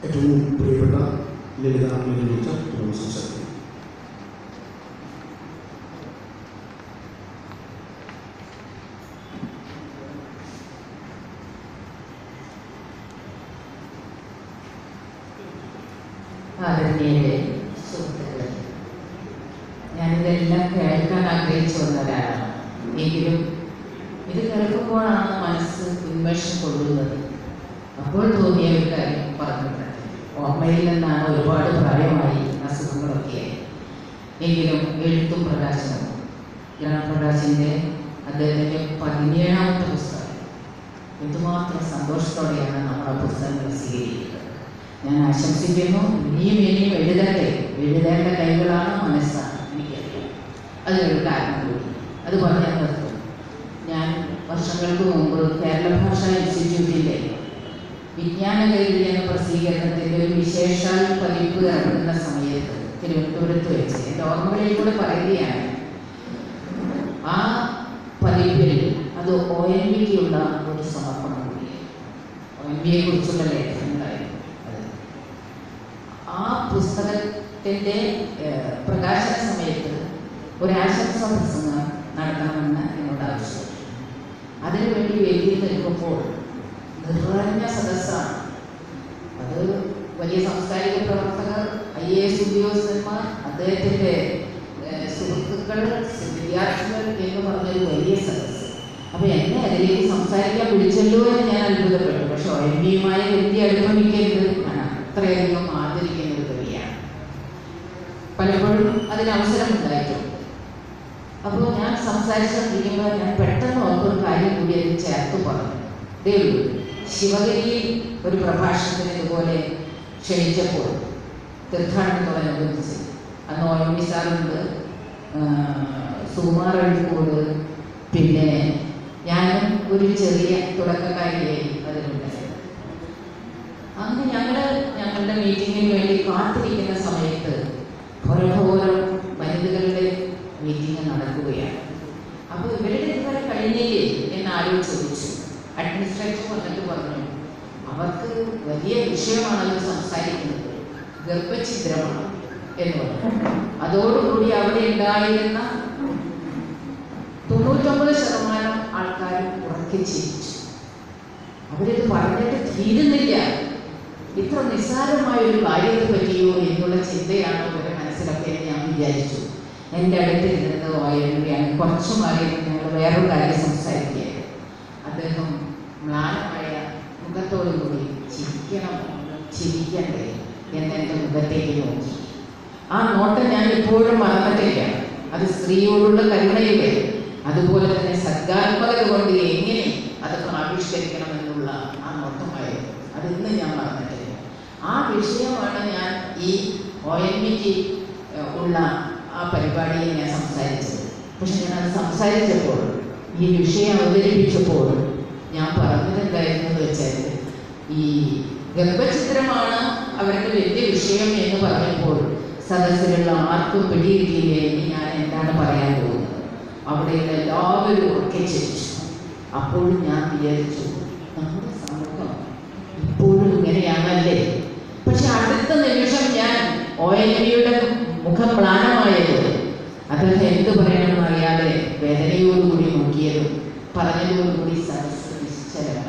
ഏറ്റവും പ്രിയപ്പെട്ട ലളിത മേലുവിളിച്ച തുടർന്ന് സംസാരിക്കും ആദരണീയരെ സുഹൃത്തുക്കളെ ഞാനിതെല്ലാം കേൾക്കാൻ ആഗ്രഹിച്ചു വന്ന ഒരാളാണ് എങ്കിലും ഇത് കേൾക്കുമ്പോഴാണ് മനസ്സ് ഉന്മേഷം കൊള്ളുന്നത് അപ്പോൾ തോന്നിയ ഒരു കാര്യം പറഞ്ഞിട്ടുണ്ട് ഓർമ്മയിൽ നിന്നാണ് ഒരുപാട് പ്രായമായി അസുഖങ്ങളൊക്കെ എങ്കിലും എഴുത്തും പ്രകാശനവും ഗ്രാമപ്രകാശിൻ്റെ അദ്ദേഹത്തിൻ്റെ പതിനേഴാമത്തെ പുസ്തകം എന്തുമാത്രം സന്തോഷത്തോടെയാണ് നമ്മൾ ആ പുസ്തകങ്ങൾ സ്വീകരിക്കുന്നത് ഞാൻ ആശംസിക്കുന്നു ഇനിയും ഇനിയും എഴുതട്ടെ എഴുതേണ്ട കൈകളാണ് മനസ്സാണ് എനിക്കറിയാം അതിനൊരു കാരണം കൂടി അത് പറഞ്ഞാൽ നിർത്തും ഞാൻ വർഷങ്ങൾക്ക് മുമ്പ് കേരള ഭാഷാ ഇൻസ്റ്റിറ്റ്യൂട്ടിൻ്റെ വിജ്ഞാന കൈരളി എന്ന പ്രസിദ്ധീകരണത്തിൻ്റെ ഒരു വിശേഷാൽ പതിപ്പ് ഇറങ്ങുന്ന സമയത്ത് തിരുവനന്തപുരത്ത് വെച്ച് എൻ്റെ ഓർമ്മകളിൽ കൂടെ പറയുകയാണ് ആ പതിപ്പിൽ അത് ഒ എൻ വിക്കുള്ള ഒരു സമർപ്പണം കൂടിയാണ് ഒ എൻ വിയെ കുറിച്ചുള്ള ലേഖനങ്ങളായിരുന്നു അത് ആ പുസ്തകത്തിൻ്റെ ഏഹ്, പ്രകാശന സമയത്ത് ഒരു ആശംസ പ്രസംഗം നടത്തണമെന്ന് എന്നോട് ആവശ്യപ്പെട്ടു അതിനുവേണ്ടി വേദിയിൽ നിൽക്കുമ്പോൾ നിറഞ്ഞ സദസ്സാണ് അത് വലിയ സാംസ്കാരിക പ്രവർത്തകർ ഐ എ എസ് ഉദ്യോഗസ്ഥന്മാർ അദ്ദേഹത്തിൻ്റെ ഏഹ്, സുഹൃത്തുക്കൾ വിദ്യാർത്ഥികൾ എന്ന് പറഞ്ഞൊരു വലിയ സദസ്സ് അപ്പോൾ എന്നെ അതിലേക്ക് സംസാരിക്കാൻ വിളിച്ചല്ലോ എന്ന് ഞാൻ അത്ഭുതപ്പെട്ടു പക്ഷെ ഒ എൻ വിയുമായ വ്യക്തി അനുഭവിക്കരുത് ഞാൻ അത്രയധികം ആദരിക്കുന്ന ഒരു കവിയാണ് പലപ്പോഴും അതിന് അവസരം ഉണ്ടായിട്ടുണ്ട് അപ്പോൾ ഞാൻ സംസാരിച്ചുകൊണ്ടിരിക്കുമ്പോൾ ഞാൻ പെട്ടെന്ന് ഓർത്തൊരു കാര്യം കൂടി അതിൽ ചേർത്ത് പറഞ്ഞു ഇതേ ഉള്ളൂ ശിവഗിരിയിൽ ഒരു പ്രഭാഷണത്തിന് ഇതുപോലെ ക്ഷണിച്ചപ്പോൾ തീർത്ഥാടനത്തോടനുബന്ധിച്ച് അന്ന് ഒ എം വി സാറുണ്ട് സുകുമാർ അഴിക്കോട് പിന്നെ ഞാനും ഒരു ചെറിയ തുടക്കക്കാരിയായി അതിലുണ്ടായിരുന്നു അന്ന് ഞങ്ങൾ ഞങ്ങളുടെ മീറ്റിങ്ങിന് വേണ്ടി കാത്തിരിക്കുന്ന സമയത്ത് ഘോരഘോരം വനിതകളുടെ മീറ്റിംഗ് നടക്കുകയാണ് അപ്പോൾ ഇവരുടെ ഇതുവരെ കഴിഞ്ഞില്ലേ എന്ന് ആരോ ചോദിച്ചു അഡ്മിനിസ്ട്രേറ്റർ വന്നിട്ട് പറഞ്ഞു അവർക്ക് വലിയ വിഷയമാണ് അവർ സംസാരിക്കുന്നത് ഗർഭഛിദ്രമാണ് എന്ന് പറഞ്ഞു അതോടുകൂടി അവിടെ ഉണ്ടായിരുന്ന തൊണ്ണൂറ്റൊമ്പത് ശതമാനം ആൾക്കാരും ഉറക്കി ചിരിച്ചു അവരിത് പറഞ്ഞിട്ട് തീരുന്നില്ല ഇത്ര നിസ്സാരമായ ഒരു കാര്യത്തെ പറ്റിയോ എന്നുള്ള ചിന്തയാണ് അവരുടെ മനസ്സിലൊക്കെ എന്ന് ഞാൻ വിചാരിച്ചു എൻ്റെ അടുത്ത് ഇരുന്നത് ഓയാണ് കുറച്ചു മാറി ഞങ്ങൾ വേറൊരു കാര്യം സംസാരിക്കുകയാണ് അദ്ദേഹം മ്ലാനമായ മുഖത്തോടു കൂടി ചിരിക്കണം ചിരിക്കണ്ടേ എന്നെൻ്റെ മുഖത്തേക്ക് നോക്കി ആ നോട്ടം ഞാൻ ഇപ്പോഴും മറന്നിട്ടില്ല അത് സ്ത്രീയോടുള്ള കരുണയുടെ അതുപോലെ തന്നെ സദ്ഗാത്മകത കൊണ്ട് എങ്ങനെ അതൊക്കെ ആവിഷ്കരിക്കണമെന്നുള്ള ആ നോട്ടമായിരുന്നു അത് ഇന്ന് ഞാൻ മറന്നിട്ടില്ല ആ വിഷയമാണ് ഞാൻ ഈ ഒ എൻ വിക്ക് ഉള്ള ആ പരിപാടിയിൽ ഞാൻ സംസാരിച്ചത് പക്ഷെ ഞാൻ അത് സംസാരിച്ചപ്പോൾ ഈ വിഷയം അവതരിപ്പിച്ചപ്പോൾ ഞാൻ പറഞ്ഞത് എന്തായിരുന്നു വെച്ചാൽ ഈ ഗർഭചിത്രമാണ് അവരുടെ വലിയ വിഷയം എന്ന് പറഞ്ഞപ്പോൾ സദസ്സിലുള്ള ആർക്കും പിടിയിട്ടില്ലേ എന്ന് ഞാൻ എന്താണ് പറയാൻ പോകുന്നത് അവിടെയുള്ള എല്ലാവരും ഉറക്കെ ചിരിച്ചു അപ്പോഴും ഞാൻ വിചാരിച്ചു നമ്മുടെ സമൂഹം ഇപ്പോഴും ഇങ്ങനെയാണല്ലേ പക്ഷെ അടുത്ത നിമിഷം ഞാൻ ഒ എൻ വിയുടെ മുഖം മ്ലാനമായത് അദ്ദേഹം എന്ത് പറയണമെന്ന് അറിയാതെ വേദനയോടുകൂടി നോക്കിയതും പറഞ്ഞതോടുകൂടി സദസ്സ് നിശ്ചലമായി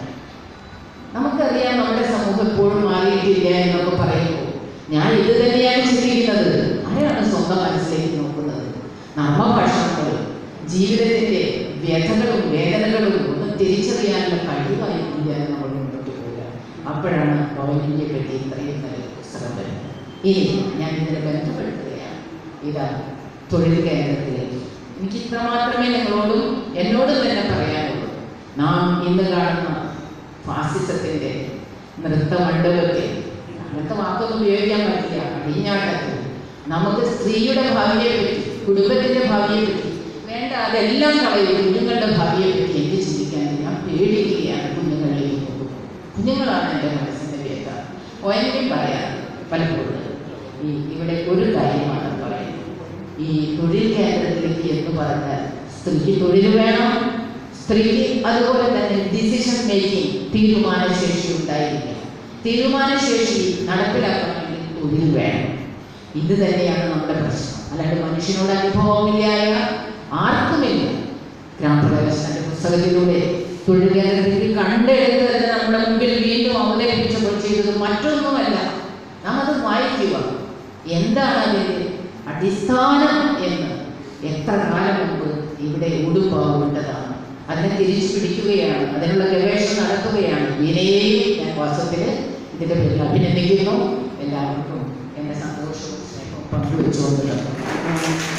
നമുക്കറിയാം നമ്മുടെ സമൂഹം എപ്പോഴും മാറിയിട്ടില്ല എന്നൊക്കെ പറയുമ്പോൾ ഞാൻ ഇത് തന്നെയാണ് ചിന്തിക്കുന്നത് ആരാണ് സ്വന്തം മനസ്സിലേക്ക് നോക്കുന്നത് നാമഭാഷണങ്ങളും ജീവിതത്തിന്റെ വ്യഥകളും വേദനകളും ഒന്നും തിരിച്ചറിയാനുള്ള കഴിവായിട്ടില്ല എന്ന് നമ്മൾ മുന്നോട്ട് പോവുക അപ്പോഴാണ് പൗരന്യെ പറ്റി ഇത്രയും നല്ല പുസ്തകം വരുന്നത് ഇനി ഞാൻ ഇതിനെ ബന്ധപ്പെടുത്തുകയാണ് ഇതാ തൊഴിൽ കേന്ദ്രത്തിലേക്ക് എനിക്ക് ഇത്ര മാത്രമേ നിങ്ങളോടും എന്നോടും തന്നെ പറയാനുള്ളൂ നാം ഇന്ന് കാണുന്ന ഫാസിസത്തിന്റെ നൃത്തമണ്ഡപത്തിൽ അങ്ങനത്തെ വാക്കൊന്നും ഉപയോഗിക്കാൻ പറ്റില്ല അടിഞ്ഞാട്ടത്തിൽ നമുക്ക് സ്ത്രീയുടെ ഭാവിയെ പറ്റി കുടുംബത്തിന്റെ ഭാവിയെ പറ്റി വേണ്ട അതെല്ലാം കളയും കുഞ്ഞുങ്ങളുടെ ഭാവിയെ പറ്റി എന്ത് ചിന്തിക്കാൻ ഞാൻ പേടിക്കുകയാണ് കുഞ്ഞുങ്ങളിലേക്ക് പോകുന്നത് കുഞ്ഞുങ്ങളാണ് എൻ്റെ മനസ്സിൻ്റെ വ്യഥ ഒ എൻ വി പറയാം പലപ്പോഴും ഈ ഇവിടെ ഒരു കാര്യമാണ് പറയുന്നത് ഈ തൊഴിൽ കേന്ദ്രത്തിലേക്ക് എന്ന് പറഞ്ഞാൽ സ്ത്രീക്ക് തൊഴിൽ വേണം സ്ത്രീക്ക് അതുപോലെ തന്നെ ഡിസിഷൻ മേക്കിംഗ് തീരുമാനശേഷി ഉണ്ടായിരിക്കണം തീരുമാനശേഷി നടത്ത വേണം ഇത് തന്നെയാണ് നമ്മുടെ പ്രശ്നം അല്ലാണ്ട് മനുഷ്യനോട് അനുഭവമില്ലായ ആർക്കുമില്ല ഗ്രാമപ്രകാശ് തന്റെ പുസ്തകത്തിലൂടെ തൊഴിൽ കേന്ദ്രത്തിൽ കണ്ടെടുത്ത് തന്നെ നമ്മുടെ മുമ്പിൽ വീണ്ടും അവതരിപ്പിച്ചപ്പോൾ ചെയ്തത് മറ്റൊന്നുമല്ല നാം അത് വായിക്കുക എന്താണ് അതിൻ്റെ അടിസ്ഥാനം എന്ന് എത്ര കാലം മുമ്പ് ഇവിടെ ഉടുപ്പാവേണ്ടതാണ് അതിനെ തിരിച്ചു പിടിക്കുകയാണ് അതിനുള്ള ഗവേഷണം നടത്തുകയാണ് വിനയെയും ഞാൻ വാസ്തവത്തിൽ ഇതിൻ്റെ പേരിൽ അഭിനന്ദിക്കുന്നു എല്ലാവർക്കും എൻ്റെ സന്തോഷവും സ്നേഹവും പങ്കുവെച്ചുകൊണ്ട്